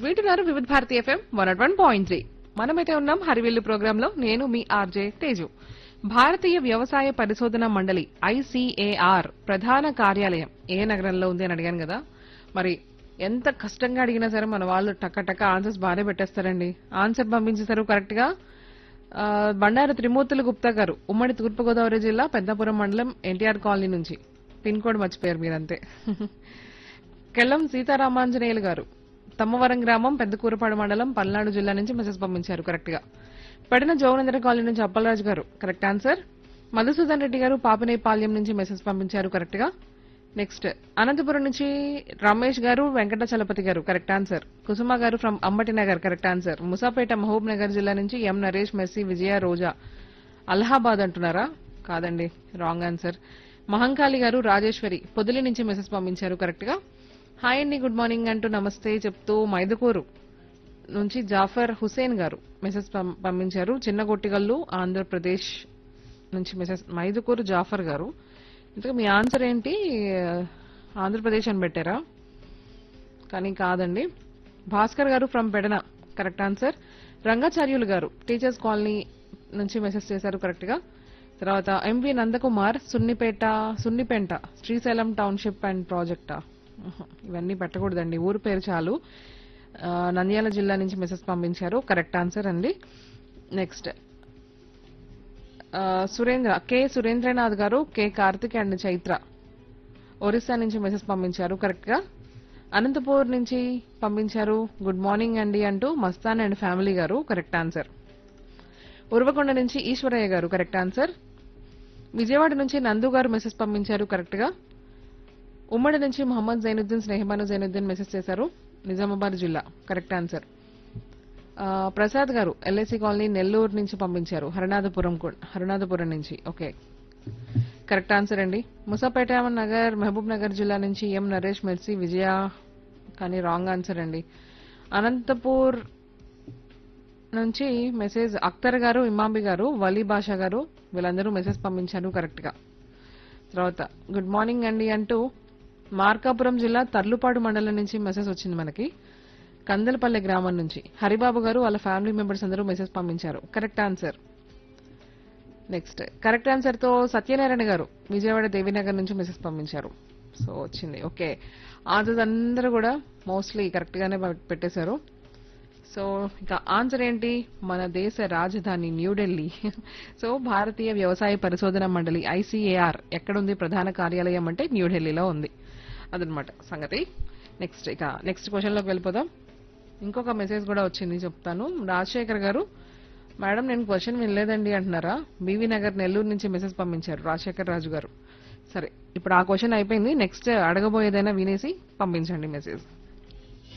వింటున్నారు Vividh Bharati FM one nought one point three మనమైతే ఉన్నాం హరివిల్లు ప్రోగ్రామ్ లో నేను మీ ఆర్జే తేజు భారతీయ వ్యవసాయ పరిశోధన మండలి ఐసీఏఆర్ ప్రధాన కార్యాలయం ఏ నగరంలో ఉంది అని అడిగాను కదా మరి ఎంత కష్టంగా అడిగినా సరే మన వాళ్ళు టక్క టక్క ఆన్సర్స్ బాగానే పెట్టేస్తారండి ఆన్సర్ పంపించేశారు కరెక్ట్ గా ఆ, బండారు త్రిమూర్తులు గుప్తా గారు ఉమ్మడి తూర్పుగోదావరి జిల్లా పెద్దపురం మండలం ఎన్టీఆర్ కాలనీ నుంచి పిన్ కోడ్ మర్చిపోయారు మీరంతే కెల్లం సీతారామాంజనేయులు గారు తమ్మవరం గ్రామం పెద్దకూరపాడు మండలం పల్నాడు జిల్లా నుంచి మెసేజ్ పంపించారు కరెక్ట్ గా పడిన జోగనేంద్ర కాలనీ నుంచి అప్పలరాజు గారు కరెక్ట్ ఆన్సర్ మధుసూదన్ రెడ్డి గారు పాపనేపాల్యం నుంచి మెసేజ్ పంపించారు కరెక్ట్ గా నెక్స్ట్ అనంతపురం నుంచి రమేష్ గారు వెంకట చలపతి గారు correct answer Kusuma garu from Ambati Nagar correct answer Musapet Mahabub Nagar జిల్లా నుంచి ఎం నరేష్ మెస్సీ విజయ రోజా అలహాబాద్ అంటున్నారా కాదండి రాంగ్ ఆన్సర్ మహంకాళి గారు రాజేశ్వరి పొదిలి నుంచి మెసేజ్ పంపించారు కరెక్ట్ గా హాయ్ అండి గుడ్ మార్నింగ్ అంటూ నమస్తే చెప్తూ మైదుకూరు నుంచి జాఫర్ హుసేన్ గారు మెసేజ్ పం- పంపించారు చిన్న గొట్టిగల్లు ఆంధ్రప్రదేశ్ నుంచి మెసేజ్ మైదుకూరు జాఫర్ గారు ఇంతగా మీ ఆన్సర్ ఏంటి ఆంధ్రప్రదేశ్ అని పెట్టారా కానీ కాదండి Bhaskar garu from Pedana correct answer Rangacharyulu garu teachers colony నుంచి మెసేజ్ చేశారు కరెక్ట్ గా తర్వాత MV Nandakumar Sunnipeta Sunnipenta Srisailam township and ప్రాజెక్టా ఉహు, ఇవన్నీ పెట్టకూడదండి ఊరు పేరు చాలు ఆ, నంద్యాల జిల్లా నుంచి మెసేజ్ పంపించారు కరెక్ట్ ఆన్సర్ అండి నెక్స్ట్ ఆ, Surendra K Surendranath garu K Karthik and Chaitra Orissa నుంచి మెసేజ్ పంపించారు కరెక్ట్ గా అనంతపూర్ నుంచి పంపించారు గుడ్ మార్నింగ్ అండి అంటూ Mastan and family garu correct answer Uravakonda నుంచి ఈశ్వరయ్య గారు కరెక్ట్ ఆన్సర్ విజయవాడ నుంచి నందు గారు మెసేజ్ పంపించారు కరెక్ట్ గా ఉమ్మడి నుంచి మొహమ్మద్ జైనుద్దీన్ స్నేహబాను జైనుద్దీన్ మెసేజ్ చేశారు నిజామాబాద్ జిల్లా కరెక్ట్ ఆన్సర్ ఆ, ప్రసాద్ గారు ఎల్ఐసి కాలనీ నెల్లూరు నుంచి పంపించారు హరినాథపురం కూ- హరినాథపురం నుంచి ఓకే కరెక్ట్ ఆన్సర్ అండి ముసాపేట నగర్ మహబూబ్ నగర్ జిల్లా నుంచి ఎం నరేష్ మెర్సీ విజయ కానీ రాంగ్ ఆన్సర్ అండి అనంతపూర్ నుంచి మెసేజ్ అఖ్తర్ గారు ఇమాంబి గారు వలీ బాషా గారు వీళ్ళందరూ మెసేజ్ పంపించారు కరెక్ట్ గా తర్వాత గుడ్ మార్నింగ్ అండి అంటూ మార్కాపురం జిల్లా తర్లుపాడు మండలం నుంచి మెసేజ్ వచ్చింది మనకి కందలపల్లె గ్రామం నుంచి హరిబాబు గారు వాళ్ళ ఫ్యామిలీ మెంబర్స్ అందరూ మెసేజ్ పంపించారు correct answer next correct answer తో సత్యనారాయణ గారు విజయవాడ దేవీనగర్ నుంచి మెసేజ్ పంపించారు సో వచ్చింది ఓకే ఆన్సర్స్ అందరూ కూడా మోస్ట్లీ కరెక్ట్ గానే పె- పెట్టేశారు సో ఇంకా ఆన్సర్ ఏంటి మన దేశ రాజధాని న్యూఢిల్లీ సో భారతీయ వ్యవసాయ పరిశోధన మండలి ఐసీఏఆర్ ఎక్కడుంది ప్రధాన కార్యాలయం అంటే న్యూఢిల్లీలో ఉంది అదనమాట సంగతి నెక్స్ట్ ఇక నెక్స్ట్ క్వశ్చన్ లోకి వెళ్ళిపోదాం ఇంకొక మెసేజ్ కూడా వచ్చింది చెప్తాను రాజశేఖర్ గారు మేడం నేను క్వశ్చన్ వినలేదండి అంటున్నారా బీవీ నగర్ నెల్లూరు నుంచి మెసేజ్ పంపించారు రాజశేఖర్ రాజు గారు సరే ఇప్పుడు ఆ క్వశ్చన్ అయిపోయింది నెక్స్ట్ అడగబోయేదైనా వినేసి పంపించండి మెసేజ్